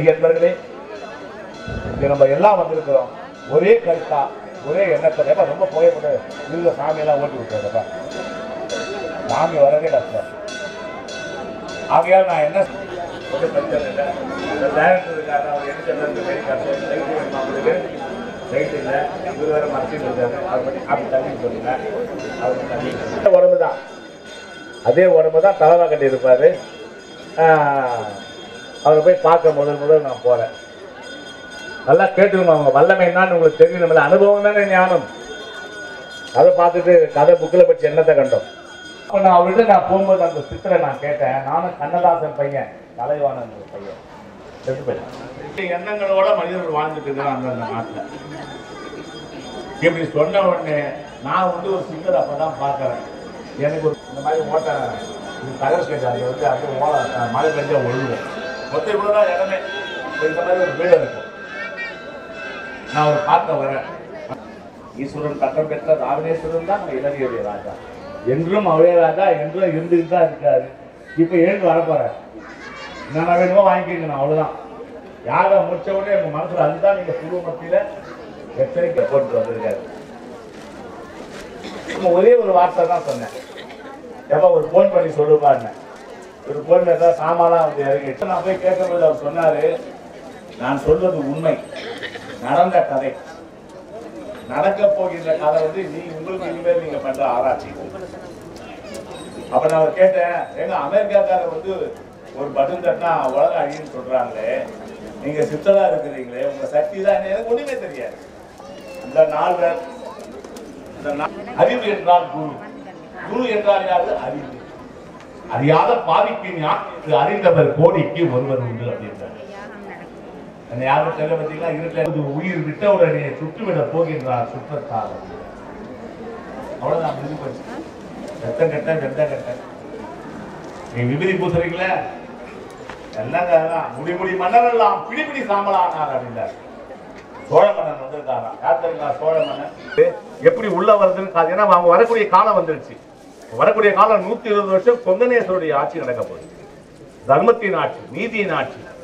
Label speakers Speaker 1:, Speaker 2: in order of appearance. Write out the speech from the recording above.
Speaker 1: மெய்யன்பர்களே இங்க நம்ம எல்லாம் வந்திருக்கிறோம் ஒரே கருத்தா ஒரே எண்ணத்துல ஏப்பா ரொம்ப புகைப்பட இருந்த சாமியெல்லாம் ஓட்டி விட்டுறப்பா சாமி வரவே கஷ்டம் ஆகையால் நான் என்ன ஒன்றும் பிரச்சனை இல்லை இந்த டேரக்டர் இருக்காரு அவர் என்ன சொல்றது வெரி கஷ்டம் லைட் வேணுமா உங்களுக்கு லைட் இல்லை இவர் வேற மறைச்சிட்டு இருக்காரு அது பற்றி அப்படி தள்ளி சொல்லுங்க அவர் தள்ளி உடம்பு தான் அதே உடம்பு தான் தலைவா கட்டி இருப்பாரு அவரை போய் பார்க்க முதல் முதல் நான் போறேன் நல்லா கேட்டுக்கணும் அவங்க வல்லமை என்னன்னு உங்களுக்கு தெரியணும்ல அனுபவம் தானே ஞானம் அதை பார்த்துட்டு கதை புக்கில் பற்றி என்னத்தை கண்டோம் அப்போ நான் அவர்கிட்ட நான் போகும்போது அந்த சித்திரை நான் கேட்டேன் நானும் கண்ணதாசன் பையன் கலைவாணன் ஒரு பையன் செத்து போயிட்டான் எண்ணங்களோட மனிதர்கள் வாழ்ந்துட்டு இருக்கிறான் அந்தந்த நாட்டில் இப்படி சொன்ன உடனே நான் வந்து ஒரு சிங்கர் அப்போ தான் பார்க்குறேன் எனக்கு ஒரு இந்த மாதிரி ஓட்ட இது தகர ஸ்டேஜ் அது வந்து அப்படியே ஓலை அஹ், மழை பெஞ்சா ஒழுகும் மொத்தம் இவ்வளோ தான் இடமே இந்த மாதிரி ஒரு வீடு இருக்கும் நான் ஒரு பார்க்க வரேன் ஈஸ்வரன் பட்டம் பெற்ற ராவணேஸ்வரன் தான் நம்ம இளநியுடைய ராஜா என்றும் அவரே ராஜா என்றும் இருந்துகிட்டு தான் இருக்காரு இப்போ எழுந்து வரப்போறேன் என்னென்ன வேணுமோ வாங்கிக்கணும் அவ்வளவுதான் யாரை முடிச்ச உடனே உங்க மனசுல அதுதான் நீங்க குழு மத்தியில எச்சரிக்கை போட்டு வந்திருக்காரு சும்மா ஒரே ஒரு வார்த்தை தான் சொன்னேன் எப்ப ஒரு ஃபோன் பண்ணி சொல்லுவான்னு ஒரு ஃபோன் ஏதாவது சாமானா வந்து இறங்கிட்டு நான் போய் கேட்கும்போது அவர் சொன்னாரு நான் சொல்வது உண்மை நடந்த கதை நடக்க போகின்ற கதை வந்து நீ உங்களுக்கு இனிமேல் நீங்க பண்ற ஆராய்ச்சி அப்ப நான் அவர் கேட்டேன் எங்க அமெரிக்காக்காரர் வந்து ஒரு பட்டன் தட்டினா உலக அழின்னு சொல்றாங்களே நீங்க சித்தரா இருக்கிறீங்களே உங்க சக்தி தான் என்ன? எனக்கு ஒண்ணுமே தெரியாது இந்த நால்வர் இந்த நா- அறிவு என்றால் குரு குரு என்றால் யாரு அறிவு அறியாத பாவிக்கு ஞானத்தை அறிந்தவர் கோடிக்கு ஒருவர் உண்டு அப்படின்றார் என்னை யாரும் தெரியல பார்த்தீங்களா இருட்டில் உயிர் விட்ட உடனே சுட்டுவிட போகின்றார் சுற்றத்தார் அவ்வளவுதான் முடிஞ்சு போச்சு ரத்தம் கட்ட வெத்தம் கட்ட நீ விபதி பூசுறீங்களே எல்லாம் தான் முடி முடி மன்னர் எல்லாம் பிடி பிடி சாம்பலானார் அப்படின்றார் சோழ மன்னன் வந்திருக்காராம் யார் தெரியுங்களா சோழ மன்னன் எப்படி உள்ள வருதுன்னு காது ஏன்னா அவங்க வரக்கூடிய காலம் வந்துருச்சு வரக்கூடிய காலம் நூத்தி இருபது வருஷம் கொங்கனேஸ்வருடைய ஆட்சி நடக்க போகுது தர்மத்தின் ஆட்சி நீதியின் ஆட்சி